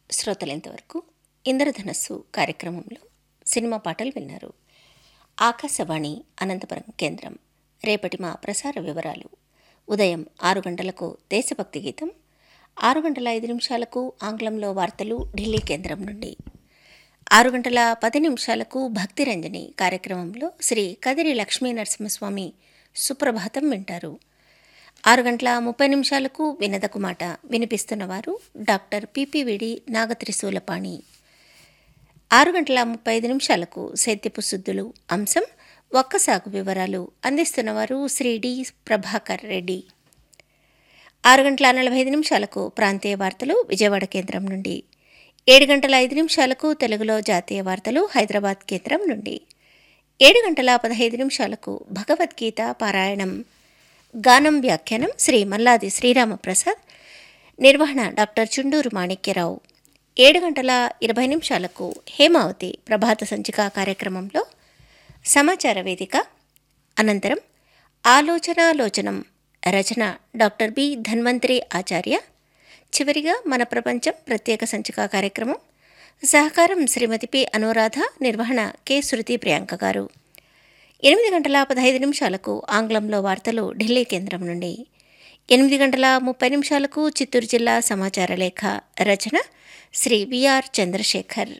శ్రోతలెంతవరకు ఇంద్రధనస్సు కార్యక్రమంలో సినిమా పాటలు విన్నారు ఆకాశవాణి అనంతపురం కేంద్రం రేపటి మా ప్రసార వివరాలు ఉదయం ఆరు గంటలకు దేశభక్తి గీతం ఆరు గంటల ఐదు నిమిషాలకు ఆంగ్లంలో వార్తలు ఢిల్లీ కేంద్రం నుండి ఆరు గంటల పది నిమిషాలకు భక్తిరంజని కార్యక్రమంలో శ్రీ కదిరి లక్ష్మీ నరసింహస్వామి సుప్రభాతం వింటారు ఆరు గంటల ముప్పై నిమిషాలకు వినదకు మాట వినిపిస్తున్నవారు డాక్టర్ పిపివిడి నాగత్రిశూలపాణి ఆరు గంటల ముప్పై ఐదు నిమిషాలకు సేద్యపు శుద్ధులు అంశం ఒక్క సాగు వివరాలు అందిస్తున్నవారు శ్రీ డి ప్రభాకర్ రెడ్డి ఆరు గంటల నలభై ఐదు నిమిషాలకు ప్రాంతీయ వార్తలు విజయవాడ కేంద్రం నుండి ఏడు గంటల ఐదు నిమిషాలకు తెలుగులో జాతీయ వార్తలు హైదరాబాద్ కేంద్రం నుండి ఏడు గంటల పదహైదు నిమిషాలకు భగవద్గీత పారాయణం గానం వ్యాఖ్యానం శ్రీ మల్లాది శ్రీరామప్రసాద్ నిర్వహణ డాక్టర్ చుండూరు మాణిక్యరావు ఏడు గంటల ఇరవై నిమిషాలకు హేమావతి ప్రభాత సంచిక కార్యక్రమంలో సమాచార వేదిక అనంతరం ఆలోచనాలోచనం రచన డాక్టర్ బి ధన్వంతరి ఆచార్య చివరిగా మన ప్రపంచం ప్రత్యేక సంచిక కార్యక్రమం సహకారం శ్రీమతి పి అనురాధ నిర్వహణ కె శృతి ప్రియాంక గారు ఎనిమిది గంటల పదహైదు నిమిషాలకు ఆంగ్లంలో వార్తలు ఢిల్లీ కేంద్రం నుండి ఎనిమిది గంటల ముప్పై నిమిషాలకు చిత్తూరు జిల్లా సమాచార లేఖ రచన శ్రీ విఆర్ చంద్రశేఖర్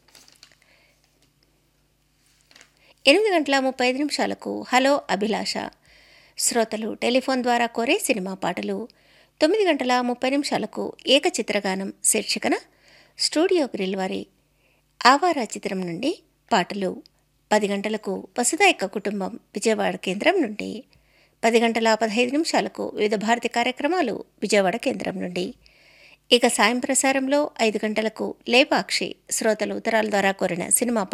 ఎనిమిది గంటల ముప్పై ఐదు నిమిషాలకు హలో అభిలాష శ్రోతలు టెలిఫోన్ ద్వారా కోరే సినిమా పాటలు తొమ్మిది గంటల ముప్పై నిమిషాలకు ఏకచిత్రగానం శీర్షికన స్టూడియో గ్రిల్ వారి ఆవారా చిత్రం నుండి పాటలు పది గంటలకు వసుదాయక కుటుంబం విజయవాడ కేంద్రం నుండి పది గంటల పదహైదు నిమిషాలకు వివిధ భారతి కార్యక్రమాలు విజయవాడ కేంద్రం నుండి ఇక సాయం ప్రసారంలో ఐదు గంటలకు లేపాక్షి శ్రోతలు ఉత్తరాల ద్వారా కోరిన సినిమా